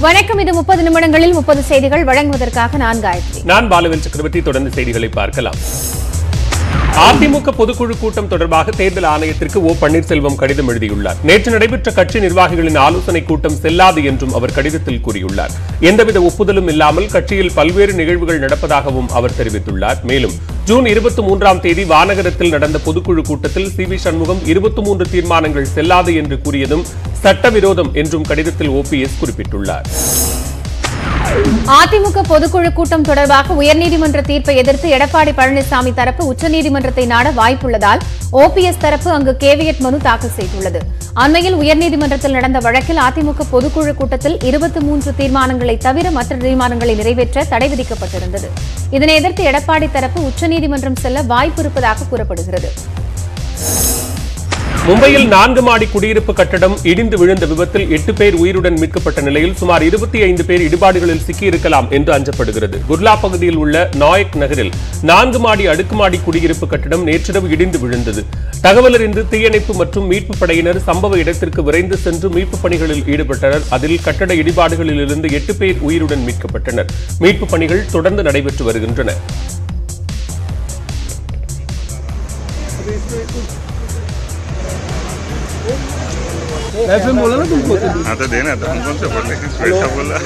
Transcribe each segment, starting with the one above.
வணக்கம் இது முப்பது நிமிடங்களில் முப்பது செய்திகள் வழங்குவதற்காக நான் காயத்ரி நான் பாலவேல் சக்கரவர்த்தி தொடர்ந்து செய்திகளை பார்க்கலாம் அதிமுக பொதுக்குழு கூட்டம் தொடர்பாக தேர்தல் ஆணையத்திற்கு ஓ பன்னீர்செல்வம் கடிதம் எழுதியுள்ளார் நேற்று நடைபெற்ற கட்சி நிர்வாகிகளின் ஆலோசனை கூட்டம் செல்லாது என்றும் அவர் கடிதத்தில் கூறியுள்ளார் எந்தவித ஒப்புதலும் இல்லாமல் கட்சியில் பல்வேறு நிகழ்வுகள் நடப்பதாகவும் அவர் தெரிவித்துள்ளார் மேலும் ஜூன் இருபத்தி மூன்றாம் தேதி வானகரத்தில் நடந்த பொதுக்குழு கூட்டத்தில் சி வி சண்முகம் இருபத்தி மூன்று தீர்மானங்கள் செல்லாது என்று கூறியதும் சட்டவிரோதம் என்றும் கடிதத்தில் ஓபிஎஸ் குறிப்பிட்டுள்ளார் அதிமுக பொதுக்குழு கூட்டம் தொடர்பாக உயர்நீதிமன்ற தீர்ப்பை எதிர்த்து எடப்பாடி பழனிசாமி தரப்பு உச்சநீதிமன்றத்தை நாட வாய்ப்புள்ளதால் ஓபிஎஸ் தரப்பு அங்கு கேவியட் மனு தாக்கல் செய்துள்ளது அண்மையில் உயர்நீதிமன்றத்தில் நடந்த வழக்கில் அதிமுக பொதுக்குழு கூட்டத்தில் இருபத்தி மூன்று தீர்மானங்களை தவிர மற்ற தீர்மானங்களை நிறைவேற்ற தடை விதிக்கப்பட்டிருந்தது இதனை எதிர்த்து எடப்பாடி தரப்பு உச்சநீதிமன்றம் செல்ல வாய்ப்பு இருப்பதாக கூறப்படுகிறது மும்பையில் நான்கு மாடி குடியிருப்பு கட்டடம் இடிந்து விழுந்த விபத்தில் எட்டு பேர் உயிருடன் மீட்கப்பட்ட நிலையில் சுமார் இருபத்தி ஐந்து பேர் இடிபாடுகளில் சிக்கியிருக்கலாம் என்று அஞ்சப்படுகிறது குர்லா பகுதியில் உள்ள நாயக் நகரில் நான்கு மாடி அடுக்குமாடி குடியிருப்பு கட்டடம் நேற்றிரவு இடிந்து விழுந்தது தகவல் அறிந்து தீயணைப்பு மற்றும் மீட்புப் படையினர் சம்பவ இடத்திற்கு விரைந்து சென்று மீட்புப் பணிகளில் ஈடுபட்டனர் அதில் கட்டட இடிபாடுகளில் இருந்து எட்டு பேர் உயிருடன் மீட்கப்பட்டனர் மீட்புப் பணிகள் தொடர்ந்து நடைபெற்று வருகின்றன ऐसे में बोला ना तुमको हाँ तो देना था हम कौन से बोल रहे हैं वैसा बोला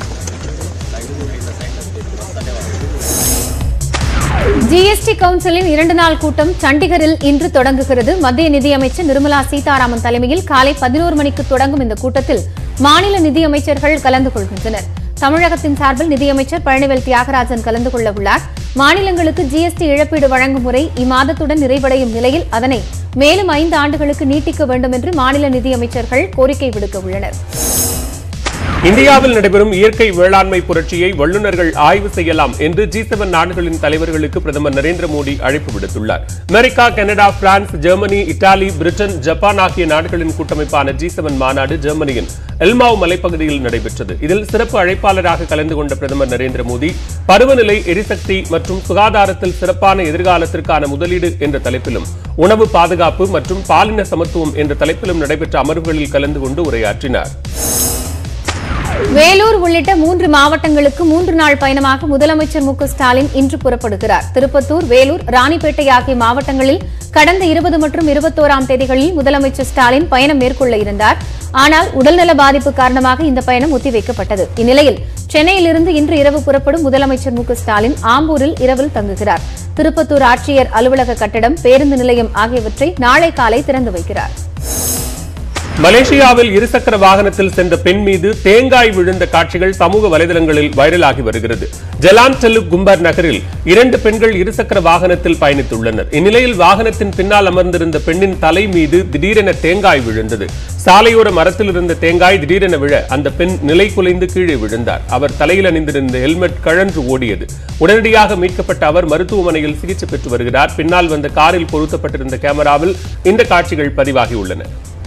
ஜிஎஸ்டி கவுன்சிலின் இரண்டு நாள் கூட்டம் சண்டிகரில் இன்று தொடங்குகிறது மத்திய நிதியமைச்சர் நிர்மலா சீதாராமன் தலைமையில் காலை பதினோரு மணிக்கு தொடங்கும் இந்த கூட்டத்தில் மாநில நிதியமைச்சர்கள் கலந்து கொள்கின்றனர் தமிழகத்தின் சார்பில் நிதியமைச்சர் பழனிவேல் தியாகராஜன் கலந்து கொள்ள உள்ளார் மாநிலங்களுக்கு ஜிஎஸ்டி இழப்பீடு வழங்கும் முறை இம்மாதத்துடன் நிறைவடையும் நிலையில் அதனை மேலும் ஐந்து ஆண்டுகளுக்கு நீட்டிக்க வேண்டும் என்று மாநில நிதியமைச்சர்கள் கோரிக்கை விடுக்க உள்ளனர் இந்தியாவில் நடைபெறும் இயற்கை வேளாண்மை புரட்சியை வல்லுநர்கள் ஆய்வு செய்யலாம் என்று ஜி செவன் நாடுகளின் தலைவர்களுக்கு பிரதமர் நரேந்திர மோடி அழைப்பு விடுத்துள்ளார் America Canada France Germany Italy Britain Japan ஆகிய நாடுகளின் கூட்டமைப்பான ஜி செவன் மாநாடு ஜெர்மனியின் எல்மாவ் மலைப்பகுதியில் நடைபெற்றது இதில் சிறப்பு அழைப்பாளராக கலந்து கொண்ட பிரதமர் நரேந்திர மோடி பருவநிலை எரிசக்தி மற்றும் சுகாதாரத்தில் சிறப்பான எதிர்காலத்திற்கான முதலீடு என்ற தலைப்பிலும் உணவு பாதுகாப்பு மற்றும் பாலின சமத்துவம் என்ற தலைப்பிலும் நடைபெற்ற அமர்வுகளில் கலந்து கொண்டு உரையாற்றினார் வேலூர் உள்ளிட்ட மூன்று மாவட்டங்களுக்கு மூன்று நாள் பயணமாக முதலமைச்சர் மு க ஸ்டாலின் இன்று புறப்படுகிறார் திருப்பத்தூர் வேலூர் ராணிப்பேட்டை ஆகிய மாவட்டங்களில் கடந்த இருபது மற்றும் இருபத்தோராம் தேதிகளில் முதலமைச்சர் ஸ்டாலின் பயணம் மேற்கொள்ள இருந்தார் ஆனால் உடல்நல பாதிப்பு காரணமாக இந்த பயணம் ஒத்திவைக்கப்பட்டது இந்நிலையில் சென்னையிலிருந்து இன்று இரவு புறப்படும் முதலமைச்சர் மு க ஸ்டாலின் ஆம்பூரில் இரவில் தங்குகிறார் திருப்பத்தூர் ஆட்சியர் அலுவலக கட்டடம் பேருந்து நிலையம் ஆகியவற்றை நாளை காலை திறந்து வைக்கிறார் மலேசியாவில் இருசக்கர வாகனத்தில் சென்ற பெண் மீது தேங்காய் விழுந்த காட்சிகள் சமூக வலைதளங்களில் வைரலாகி வருகிறது ஜலான் டெலுப் கும்பர் நகரில் இரண்டு பெண்கள் இருசக்கர வாகனத்தில் பயணித்துள்ளனர் இந்நிலையில் வாகனத்தின் பின்னால் அமர்ந்திருந்த பெண்ணின் தலை மீது திடீரென தேங்காய் விழுந்தது சாலையோர மரத்தில் இருந்த தேங்காய் திடீரென விழ அந்த பெண் நிலை குலைந்து கீழே விழுந்தார் அவர் தலையில் அணிந்திருந்த ஹெல்மெட் கழன்று ஓடியது உடனடியாக மீட்கப்பட்ட அவர் மருத்துவமனையில் சிகிச்சை பெற்று வருகிறார் பின்னால் வந்த காரில் பொருத்தப்பட்டிருந்த கேமராவில் இந்த காட்சிகள் பதிவாகியுள்ளன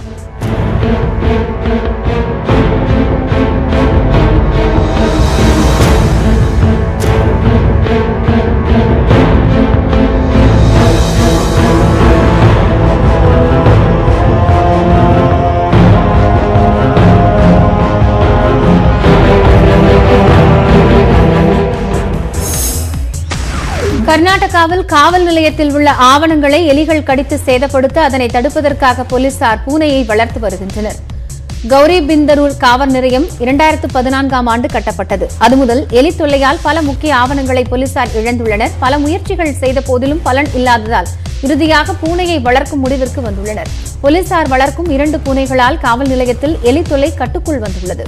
கர்நாடகாவில் காவல் நிலையத்தில் உள்ள ஆவணங்களை எலிகள் கடித்து சேதப்படுத்த அதனை தடுப்பதற்காக போலீசார் பூனையை வளர்த்து வருகின்றனர் கௌரி பிந்தரூர் காவல் நிலையம் இரண்டாயிரத்து பதினான்காம் ஆண்டு கட்டப்பட்டது அது முதல் எலி தொல்லையால் பல முக்கிய ஆவணங்களை போலீசார் இழந்துள்ளனர் பல முயற்சிகள் செய்த போதிலும் பலன் இல்லாததால் இறுதியாக பூனையை வளர்க்கும் முடிவிற்கு வந்துள்ளனர் போலீசார் வளர்க்கும் இரண்டு பூனைகளால் காவல் நிலையத்தில் எலி தொல்லை கட்டுக்குள் வந்துள்ளது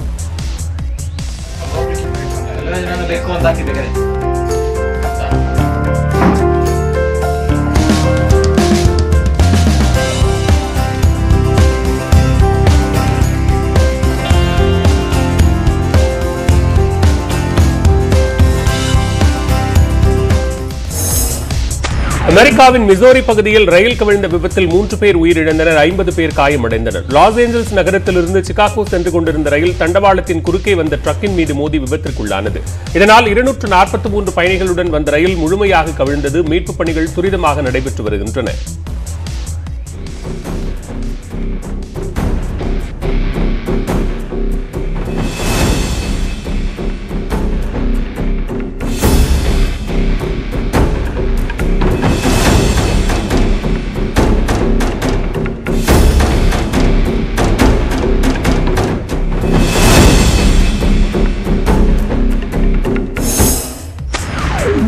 அமெரிக்காவின் மிசோரி பகுதியில் ரயில் கவிழ்ந்த விபத்தில் மூன்று பேர் உயிரிழந்தனர் ஐம்பது பேர் காயமடைந்தனர் லாஸ் ஏஞ்சல்ஸ் நகரத்திலிருந்து சிகாகோ சென்று கொண்டிருந்த ரயில் தண்டவாளத்தின் குறுக்கே வந்த ட்ரக்கின் மீது மோதி விபத்திற்குள்ளானது இதனால் இருநூற்று நாற்பத்தி மூன்று பயணிகளுடன் வந்த ரயில் முழுமையாக கவிழ்ந்தது மீட்புப் பணிகள் துரிதமாக நடைபெற்று வருகின்றன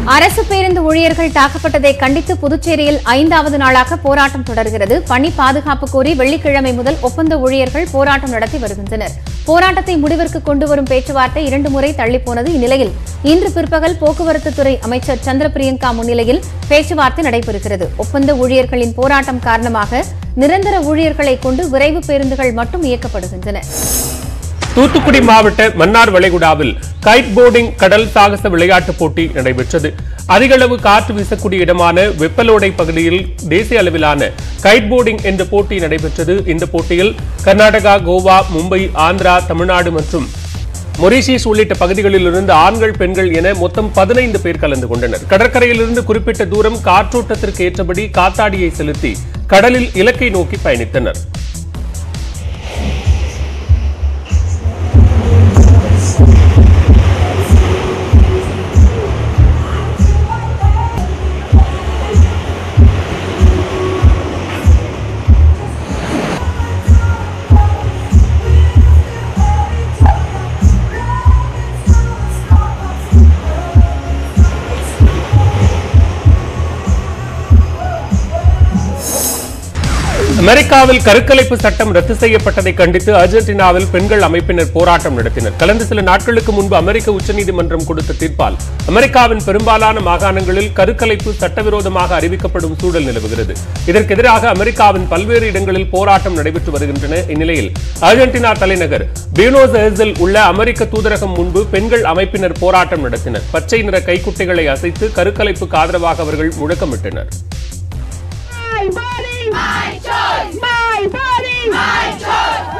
அரசு பேருந்து ஊழியர்கள் தாக்கப்பட்டதை கண்டித்து புதுச்சேரியில் ஐந்தாவது நாளாக போராட்டம் தொடர்கிறது பணி பாதுகாப்பு கோரி வெள்ளிக்கிழமை முதல் ஒப்பந்த ஊழியர்கள் போராட்டம் நடத்தி வருகின்றனர் போராட்டத்தை முடிவிற்கு கொண்டுவரும் பேச்சுவார்த்தை இரண்டு முறை தள்ளிப்போனது இந்நிலையில் இன்று பிற்பகல் போக்குவரத்து துறை அமைச்சர் சந்திர பிரியங்கா முன்னிலையில் பேச்சுவார்த்தை நடைபெறுகிறது ஒப்பந்த ஊழியர்களின் போராட்டம் காரணமாக நிரந்தர ஊழியர்களை கொண்டு விரைவு பேருந்துகள் மட்டும் இயக்கப்படுகின்றன தூத்துக்குடி மாவட்ட மன்னார் வளைகுடாவில் கைட் போர்டிங் கடல் சாகச விளையாட்டுப் போட்டி நடைபெற்றது அதிகளவு காற்று வீசக்கூடிய இடமான வெப்பலோடை பகுதியில் தேசிய அளவிலான கைட் போர்டிங் என்ற போட்டி நடைபெற்றது இந்த போட்டியில் கர்நாடகா கோவா மும்பை ஆந்திரா தமிழ்நாடு மற்றும் மொரீஷியஸ் உள்ளிட்ட பகுதிகளிலிருந்து ஆண்கள் பெண்கள் என மொத்தம் பதினைந்து பேர் கலந்து கொண்டனர் கடற்கரையிலிருந்து குறிப்பிட்ட தூரம் காற்றோட்டத்திற்கு ஏற்றபடி காத்தாடியை செலுத்தி கடலில் இலக்கை நோக்கி பயணித்தனர் அமெரிக்காவில் கருக்கலைப்பு சட்டம் ரத்து செய்யப்பட்டதை கண்டித்து அர்ஜென்டினாவில் பெண்கள் அமைப்பினர் போராட்டம் நடத்தினர் கடந்த சில நாட்களுக்கு முன்பு அமெரிக்க உச்சநீதிமன்றம் கொடுத்த தீர்ப்பால் அமெரிக்காவின் பெரும்பாலான மாகாணங்களில் கருக்கலைப்பு சட்டவிரோதமாக அறிவிக்கப்படும் சூழல் நிலவுகிறது இதற்கு எதிராக அமெரிக்காவின் பல்வேறு இடங்களில் போராட்டம் நடைபெற்று வருகின்றன இந்நிலையில் அர்ஜென்டினா தலைநகர் பியூனோஸ் ஏர்ஸில் உள்ள அமெரிக்க தூதரகம் முன்பு பெண்கள் அமைப்பினர் போராட்டம் நடத்தினர் பச்சை நிற கைக்குட்டைகளை அசைத்து கருக்கலைப்புக்கு ஆதரவாக அவர்கள் முழக்கமிட்டனர் My body, my choice. My body, my choice.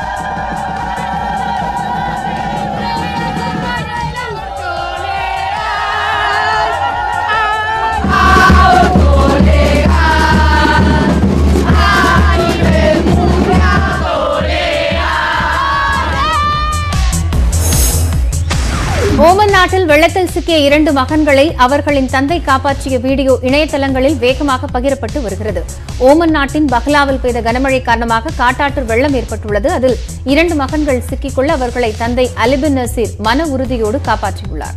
Oman நாட்டில் வெள்ளத்தில் சிக்கிய இரண்டு மகன்களை அவர்களின் தந்தை காப்பாற்றிய வீடியோ இணையதளங்களில் வேகமாக பகிரப்பட்டு வருகிறது ஓமன் நாட்டின் பஹ்லாவில் பெய்த கனமழை காரணமாக காட்டாற்று வெள்ளம் ஏற்பட்டுள்ளது அதில் இரண்டு மகன்கள் சிக்கிக்கொள்ள அவர்களை தந்தை அலிபின் நசீர் மன உறுதியோடு காப்பாற்றியுள்ளார்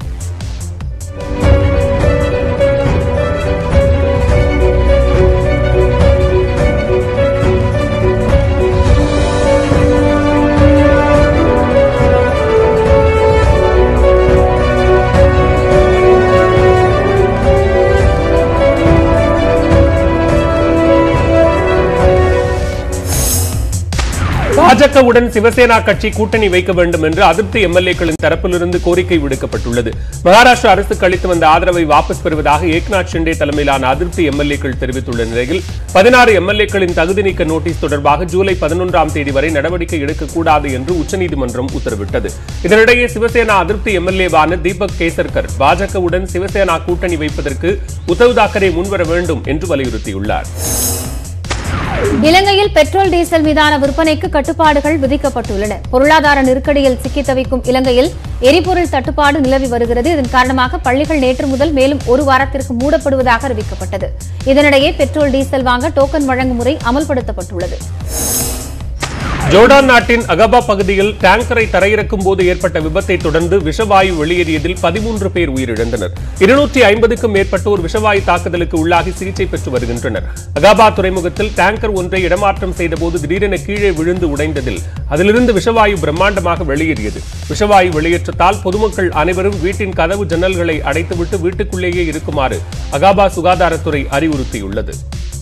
பாஜகவுடன் சிவசேனா கட்சி கூட்டணி வைக்க வேண்டும் என்று அதிருப்தி எம்எல்ஏக்களின் தரப்பிலிருந்து கோரிக்கை விடுக்கப்பட்டுள்ளது மகாராஷ்டிரா அரசுக்கு அளித்து வந்த ஆதரவை வாபஸ் பெறுவதாக ஏக்நாத் ஷிண்டே தலைமையிலான அதிருப்தி எம்எல்ஏக்கள் தெரிவித்துள்ள நிலையில் பதினாறு எம்எல்ஏக்களின் தகுதி நீக்க நோட்டீஸ் தொடர்பாக ஜூலை பதினொன்றாம் தேதி வரை நடவடிக்கை எடுக்கக்கூடாது என்று உச்சநீதிமன்றம் உத்தரவிட்டது இதனிடையே சிவசேனா அதிருப்தி எம்எல்ஏவான தீபக் கேசர்கர் பாஜகவுடன் சிவசேனா கூட்டணி வைப்பதற்கு உத்தவ் தாக்கரே முன்வர வேண்டும் என்று வலியுறுத்தியுள்ளார் இலங்கையில் பெட்ரோல் டீசல் மீதான விற்பனைக்கு கட்டுப்பாடுகள் விதிக்கப்பட்டுள்ளன பொருளாதார நெருக்கடியில் சிக்கி தவிக்கும் இலங்கையில் எரிபொருள் தட்டுப்பாடு நிலவி வருகிறது இதன் காரணமாக பள்ளிகள் நேற்று முதல் மேலும் ஒரு வாரத்திற்கு மூடப்படுவதாக அறிவிக்கப்பட்டது இதனிடையே பெட்ரோல் டீசல் வாங்க டோக்கன் வழங்கும் முறை அமல்படுத்தப்பட்டுள்ளது ஜோர்டான் நாட்டின் அகபா பகுதியில் டேங்கரை தரையிறக்கும் போது ஏற்பட்ட விபத்தை தொடர்ந்து விஷவாயு வெளியேறியதில் பதிமூன்று பேர் உயிரிழந்தனர் இருநூற்றி ஐம்பதுக்கும் மேற்பட்டோர் விஷவாயு தாக்குதலுக்கு உள்ளாகி சிகிச்சை பெற்று வருகின்றனர் அகாபா துறைமுகத்தில் டேங்கர் ஒன்றை இடமாற்றம் செய்தபோது திடீரென கீழே விழுந்து உடைந்ததில் அதிலிருந்து விஷவாயு பிரம்மாண்டமாக வெளியேறியது விஷவாயு வெளியேற்றத்தால் பொதுமக்கள் அனைவரும் வீட்டின் கதவு ஜன்னல்களை அடைத்துவிட்டு வீட்டுக்குள்ளேயே இருக்குமாறு அகாபா சுகாதாரத்துறை அறிவுறுத்தியுள்ளது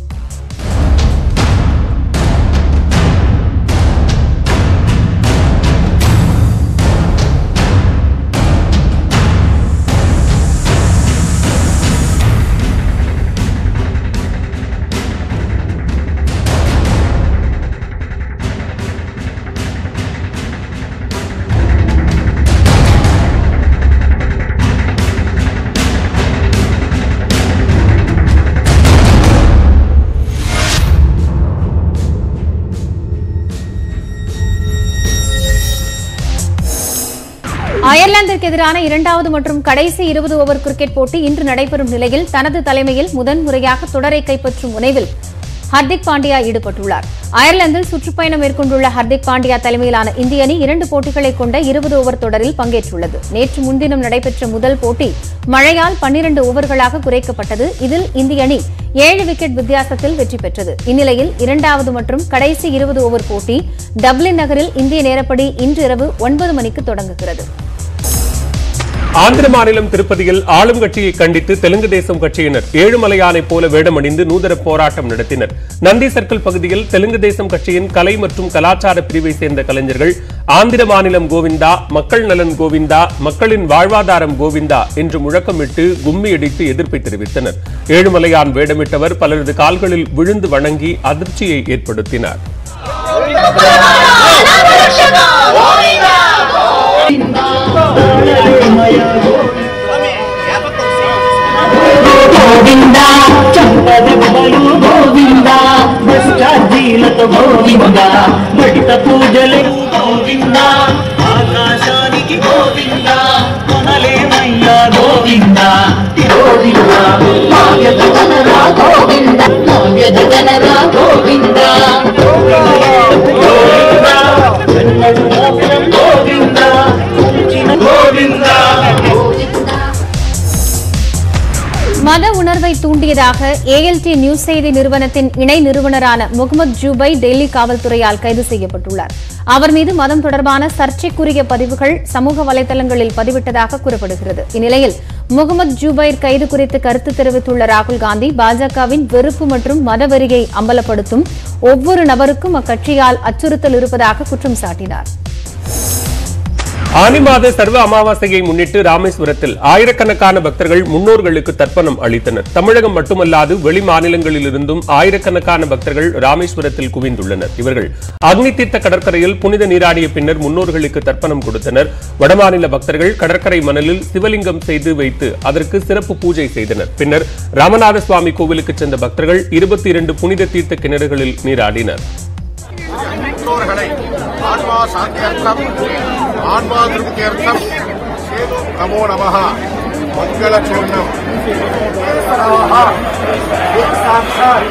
அயர்லாந்திற்கு எதிரான இரண்டாவது மற்றும் கடைசி இருபது ஓவர் கிரிக்கெட் போட்டி இன்று நடைபெறும் நிலையில் தனது தலைமையில் முதன்முறையாக தொடரை கைப்பற்றும் முனைவில் ஹர்திக் பாண்டியா ஈடுபட்டுள்ளார் அயர்லாந்தில் சுற்றுப்பயணம் மேற்கொண்டுள்ள ஹர்திக் பாண்டியா தலைமையிலான இந்திய அணி இரண்டு போட்டிகளை கொண்ட இருபது ஓவர் தொடரில் பங்கேற்றுள்ளது நேற்று முன்தினம் நடைபெற்ற முதல் போட்டி மழையால் பன்னிரண்டு ஓவர்களாக குறைக்கப்பட்டது இதில் இந்திய அணி ஏழு விக்கெட் வித்தியாசத்தில் வெற்றி பெற்றது இந்நிலையில் இரண்டாவது மற்றும் கடைசி இருபது ஓவர் போட்டி டப்ளின் நகரில் இந்திய நேரப்படி இன்று இரவு ஒன்பது மணிக்கு தொடங்குகிறது ஆந்திர மாநிலம் திருப்பதியில் ஆளும் கட்சியை கண்டித்து தெலுங்கு தேசம் கட்சியினர் ஏழுமலையானை போல வேடமணிந்து நூதன போராட்டம் நடத்தினர் நந்தி சர்க்கிள் பகுதியில் தெலுங்கு தேசம் கட்சியின் கலை மற்றும் கலாச்சார பிரிவை சேர்ந்த கலைஞர்கள் ஆந்திர மாநிலம் கோவிந்தா மக்கள் நலன் கோவிந்தா மக்களின் வாழ்வாதாரம் கோவிந்தா என்று முழக்கமிட்டு கும்மியடித்து எதிர்ப்பை தெரிவித்தனர் ஏழுமலையான் வேடமிட்டவர் பலரது கால்களில் விழுந்து வணங்கி அதிர்ச்சியை ஏற்படுத்தினார் గోవింద చంపదెబ్బలు గోవింద భ్రష్టాజీలతో గోవింద బడిత పూజలు గోవింద ఆకాశానికి గోవింద కొనలేమయ్యా గోవింద గోవింద మాయ జగనరా గోవింద మాయ జగనరా గోవింద గోవింద ఎన్నడు మోక్షం గోవింద ఉంచిన గోవింద மத உணர்வை தூண்டியதாக ஏஎல்டி நியூஸ் செய்தி நிறுவனத்தின் இணை நிறுவனரான முகமது ஜூபை டெல்லி காவல்துறையால் கைது செய்யப்பட்டுள்ளார் அவர் மீது மதம் தொடர்பான சர்ச்சைக்குரிய பதிவுகள் சமூக வலைதளங்களில் பதிவிட்டதாக கூறப்படுகிறது இந்நிலையில் முகமது ஜூபைர் கைது குறித்து கருத்து தெரிவித்துள்ள ராகுல் காந்தி பாஜகவின் வெறுப்பு மற்றும் மதவெறியை அம்பலப்படுத்தும் ஒவ்வொரு நபருக்கும் அக்கட்சியால் அச்சுறுத்தல் இருப்பதாக குற்றம் சாட்டினார் ஆனி மாத சர்வ அமாவாசையை முன்னிட்டு ராமேஸ்வரத்தில் ஆயிரக்கணக்கான பக்தர்கள் முன்னோர்களுக்கு தர்ப்பணம் அளித்தனர் தமிழகம் மட்டுமல்லாது வெளி மாநிலங்களிலிருந்தும் ஆயிரக்கணக்கான பக்தர்கள் ராமேஸ்வரத்தில் குவிந்துள்ளனர் இவர்கள் அக்னி தீர்த்த கடற்கரையில் புனித நீராடிய பின்னர் முன்னோர்களுக்கு தர்ப்பணம் கொடுத்தனர் வடமாநில பக்தர்கள் கடற்கரை மணலில் சிவலிங்கம் செய்து வைத்து அதற்கு சிறப்பு பூஜை செய்தனர் பின்னர் ராமநாத சுவாமி கோவிலுக்கு சென்ற பக்தர்கள் இருபத்தி இரண்டு புனித தீர்த்த கிணறுகளில் நீராடினர் முன்னோர்களை ஆன்மா சாந்தியர்த்தம் ஆன்மா திருப்தியர்த்தம் சேது நமோ நமः மங்களச்சூர்ணம் சாட்சாத்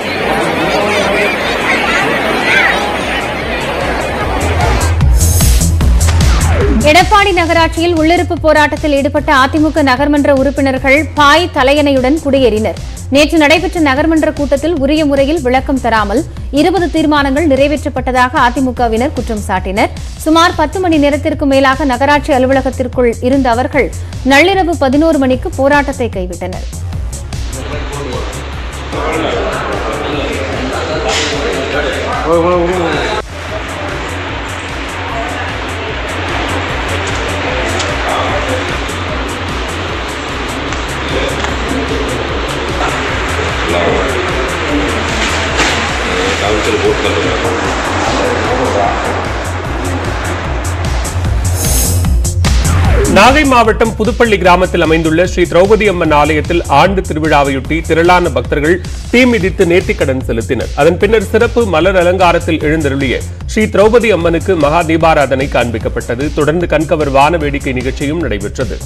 எடப்பாடி நகராட்சியில் உள்ளிருப்பு போராட்டத்தில் ஈடுபட்ட அதிமுக நகர்மன்ற உறுப்பினர்கள் பாய் தலையணையுடன் குடியேறினர் நேற்று நடைபெற்ற நகர்மன்ற கூட்டத்தில் உரிய முறையில் விளக்கம் தராமல் இருபது தீர்மானங்கள் நிறைவேற்றப்பட்டதாக அதிமுகவினர் குற்றம் சாட்டினர் சுமார் பத்து மணி நேரத்திற்கு மேலாக நகராட்சி அலுவலகத்திற்குள் இருந்த அவர்கள் நள்ளிரவு பதினோரு மணிக்கு போராட்டத்தை கைவிட்டனர் நாகை மாவட்டம் புதுப்பள்ளி கிராமத்தில் அமைந்துள்ள ஸ்ரீ திரௌபதி அம்மன் ஆலயத்தில் ஆண்டு திருவிழாவையொட்டி திரளான பக்தர்கள் தீ மிதித்து நேர்த்திக்கடன் செலுத்தினர் அதன் பின்னர் சிறப்பு மலர் அலங்காரத்தில் எழுந்தருளிய ஸ்ரீ திரௌபதி அம்மனுக்கு மகா தீபாராதனை காண்பிக்கப்பட்டது தொடர்ந்து கண்கவர் வான வேடிக்கை நிகழ்ச்சியும் நடைபெற்றது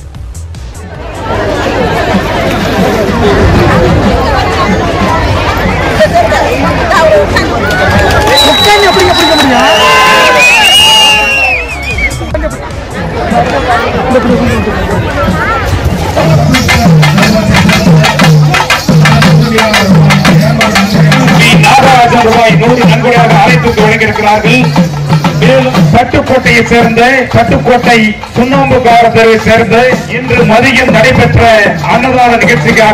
நாகராஜன் ரூபாய் நூறு நன்கொடையாக அழைத்து வழங்கியிருக்கிறார்கள் மேலும் பட்டுக்கோட்டையை சேர்ந்த பட்டுக்கோட்டை சுண்ணாம்பு காரத்தரை சேர்ந்த இன்று மதியம் நடைபெற்ற அன்னதான நிகழ்ச்சிக்காக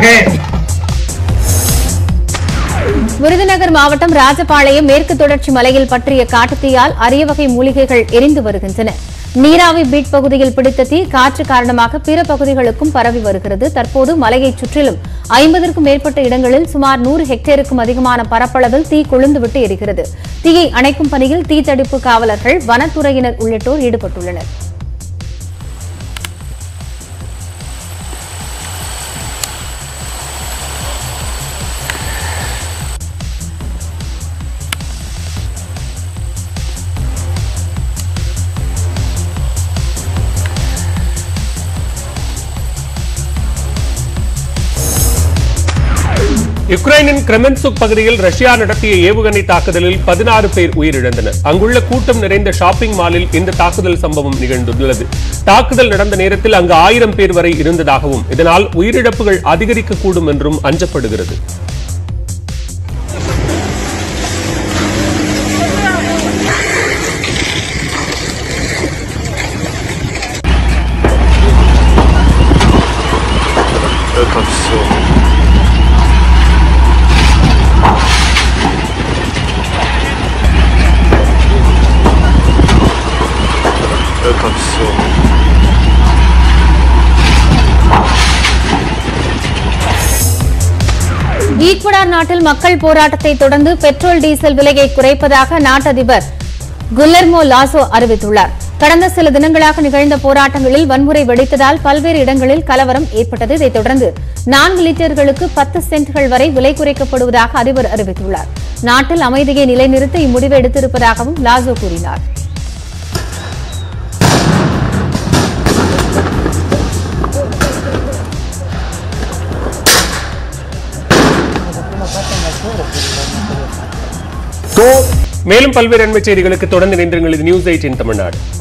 விருதுநகர் மாவட்டம் ராஜபாளையம் மேற்கு தொடர்ச்சி மலையில் பற்றிய காட்டுத்தீயால் அரிய வகை மூலிகைகள் எரிந்து வருகின்றன நீராவி பீட் பகுதியில் பிடித்த தீ காற்று காரணமாக பிற பகுதிகளுக்கும் பரவி வருகிறது தற்போது மலையைச் சுற்றிலும் ஐம்பதற்கும் மேற்பட்ட இடங்களில் சுமார் நூறு ஹெக்டேருக்கும் அதிகமான பரப்பளவில் தீ கொழுந்துவிட்டு எரிகிறது தீயை அணைக்கும் பணியில் தீத்தடுப்பு காவலர்கள் வனத்துறையினர் உள்ளிட்டோர் ஈடுபட்டுள்ளனர் யுக்ரைனின் கிரெமென்சுக் பகுதியில் ரஷ்யா நடத்திய ஏவுகணை தாக்குதலில் பதினாறு பேர் உயிரிழந்தனர் அங்குள்ள கூட்டம் நிறைந்த ஷாப்பிங் மாலில் இந்த தாக்குதல் சம்பவம் நிகழ்ந்துள்ளது தாக்குதல் நடந்த நேரத்தில் அங்கு ஆயிரம் பேர் வரை இருந்ததாகவும் இதனால் உயிரிழப்புகள் அதிகரிக்கக்கூடும் என்றும் அஞ்சப்படுகிறது Это все. Это все. ஈக்வடார் நாட்டில் மக்கள் போராட்டத்தை தொடர்ந்து பெட்ரோல் டீசல் விலையை குறைப்பதாக நாட்டு அதிபர் குல்லெர்மோ லாசோ அறிவித்துள்ளார் கடந்த சில தினங்களாக நிகழ்ந்த போராட்டங்களில் வன்முறை வெடித்ததால் பல்வேறு இடங்களில் கலவரம் ஏற்பட்டது இதைத் தொடர்ந்து நான்கு லிட்டர்களுக்கு பத்து சென்ட்கள் வரை விலை குறைக்கப்படுவதாக அதிபர் அறிவித்துள்ளார் நாட்டில் அமைதியை நிலைநிறுத்த இம்முடிவை எடுத்திருப்பதாகவும் லாசோ கூறினார் மேலும் பல்வேறு அண்மைச் செய்திகளுக்கு தொடர்ந்து இணைந்திருங்கள் இது நியூஸ் எயிட்டின் தமிழ்நாடு